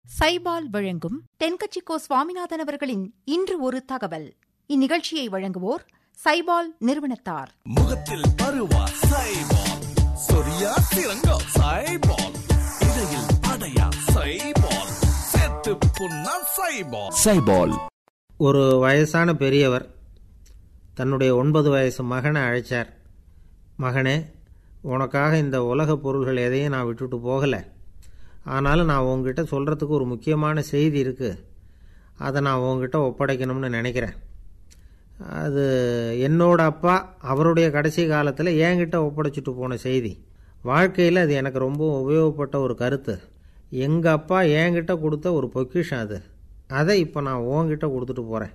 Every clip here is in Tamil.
சைபால் வழங்கும் தென்கட்சிக்கோ சுவாமிநாதன் அவர்களின் இன்று ஒரு தகவல் இந்நிகழ்ச்சியை வழங்குவோர் சைபால் நிறுவனத்தார் முகத்தில் பருவா சைபால் சொரியா சிறங்கா சைபால் இடையில் அடையா சைபால் சேர்த்து புண்ணா சைபால் சைபால் ஒரு வயசான பெரியவர் தன்னுடைய ஒன்பது வயசு மகனை அழைச்சார் மகனே உனக்காக இந்த உலக பொருள்கள் எதையும் நான் விட்டுட்டு போகலை ஆனாலும் நான் உங்ககிட்ட சொல்கிறதுக்கு ஒரு முக்கியமான செய்தி இருக்குது அதை நான் உங்ககிட்ட ஒப்படைக்கணும்னு நினைக்கிறேன் அது என்னோட அப்பா அவருடைய கடைசி காலத்தில் என்கிட்ட ஒப்படைச்சிட்டு போன செய்தி வாழ்க்கையில் அது எனக்கு ரொம்ப உபயோகப்பட்ட ஒரு கருத்து எங்கள் அப்பா என்கிட்ட கொடுத்த ஒரு பொக்கிஷம் அது அதை இப்போ நான் உன்கிட்ட கொடுத்துட்டு போகிறேன்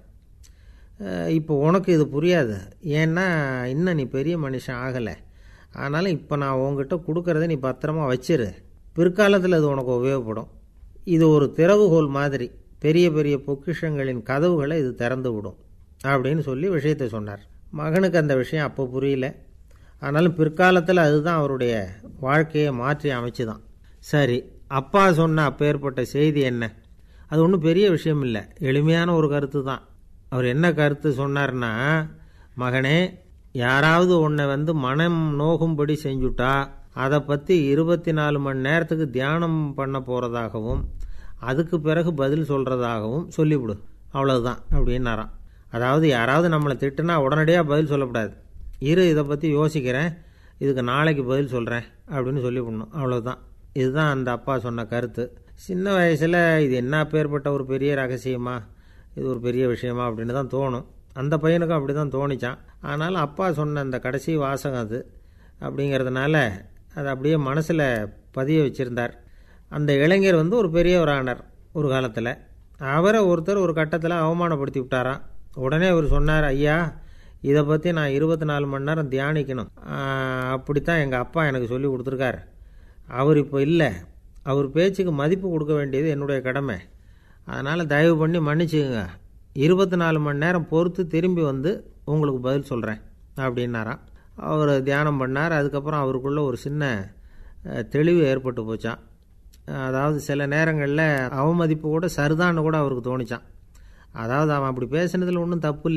இப்போ உனக்கு இது புரியாது ஏன்னா இன்னும் நீ பெரிய மனுஷன் ஆகலை ஆனாலும் இப்போ நான் உங்ககிட்ட கொடுக்கறத நீ பத்திரமா வச்சிரு பிற்காலத்தில் அது உனக்கு உபயோகப்படும் இது ஒரு திறவுகோல் மாதிரி பெரிய பெரிய பொக்கிஷங்களின் கதவுகளை இது திறந்து விடும் அப்படின்னு சொல்லி விஷயத்தை சொன்னார் மகனுக்கு அந்த விஷயம் அப்போ புரியல ஆனாலும் பிற்காலத்தில் அதுதான் அவருடைய வாழ்க்கையை மாற்றி அமைச்சுதான் சரி அப்பா சொன்ன அப்பேற்பட்ட செய்தி என்ன அது ஒன்றும் பெரிய விஷயம் இல்லை எளிமையான ஒரு கருத்து தான் அவர் என்ன கருத்து சொன்னார்னா மகனே யாராவது உன்னை வந்து மனம் நோகும்படி செஞ்சுட்டா அதை பற்றி இருபத்தி நாலு மணி நேரத்துக்கு தியானம் பண்ண போகிறதாகவும் அதுக்கு பிறகு பதில் சொல்கிறதாகவும் சொல்லிவிடு அவ்வளவுதான் அப்படின்னாராம் அதாவது யாராவது நம்மளை திட்டுனா உடனடியாக பதில் சொல்லக்கூடாது இரு இதை பற்றி யோசிக்கிறேன் இதுக்கு நாளைக்கு பதில் சொல்கிறேன் அப்படின்னு சொல்லிவிடணும் அவ்வளவுதான் இதுதான் அந்த அப்பா சொன்ன கருத்து சின்ன வயசில் இது என்ன பேர்பட்ட ஒரு பெரிய ரகசியமா இது ஒரு பெரிய விஷயமா அப்படின்னு தான் தோணும் அந்த பையனுக்கும் அப்படி தான் தோணிச்சான் ஆனாலும் அப்பா சொன்ன அந்த கடைசி வாசகம் அது அப்படிங்கிறதுனால அதை அப்படியே மனசில் பதிய வச்சுருந்தார் அந்த இளைஞர் வந்து ஒரு பெரியவரானார் ஒரு காலத்தில் அவரை ஒருத்தர் ஒரு கட்டத்தில் அவமானப்படுத்தி விட்டாராம் உடனே அவர் சொன்னார் ஐயா இதை பற்றி நான் இருபத்தி நாலு மணி நேரம் தியானிக்கணும் அப்படித்தான் எங்கள் அப்பா எனக்கு சொல்லி கொடுத்துருக்கார் அவர் இப்போ இல்லை அவர் பேச்சுக்கு மதிப்பு கொடுக்க வேண்டியது என்னுடைய கடமை அதனால் தயவு பண்ணி மன்னிச்சுக்குங்க இருபத்தி நாலு மணி நேரம் பொறுத்து திரும்பி வந்து உங்களுக்கு பதில் சொல்கிறேன் அப்படின்னாராம் அவர் தியானம் பண்ணார் அதுக்கப்புறம் அவருக்குள்ள ஒரு சின்ன தெளிவு ஏற்பட்டு போச்சான் அதாவது சில நேரங்களில் அவமதிப்பு கூட சரிதான்னு கூட அவருக்கு தோணிச்சான் அதாவது அவன் அப்படி பேசுனதில் ஒன்றும் தப்பு இல்லை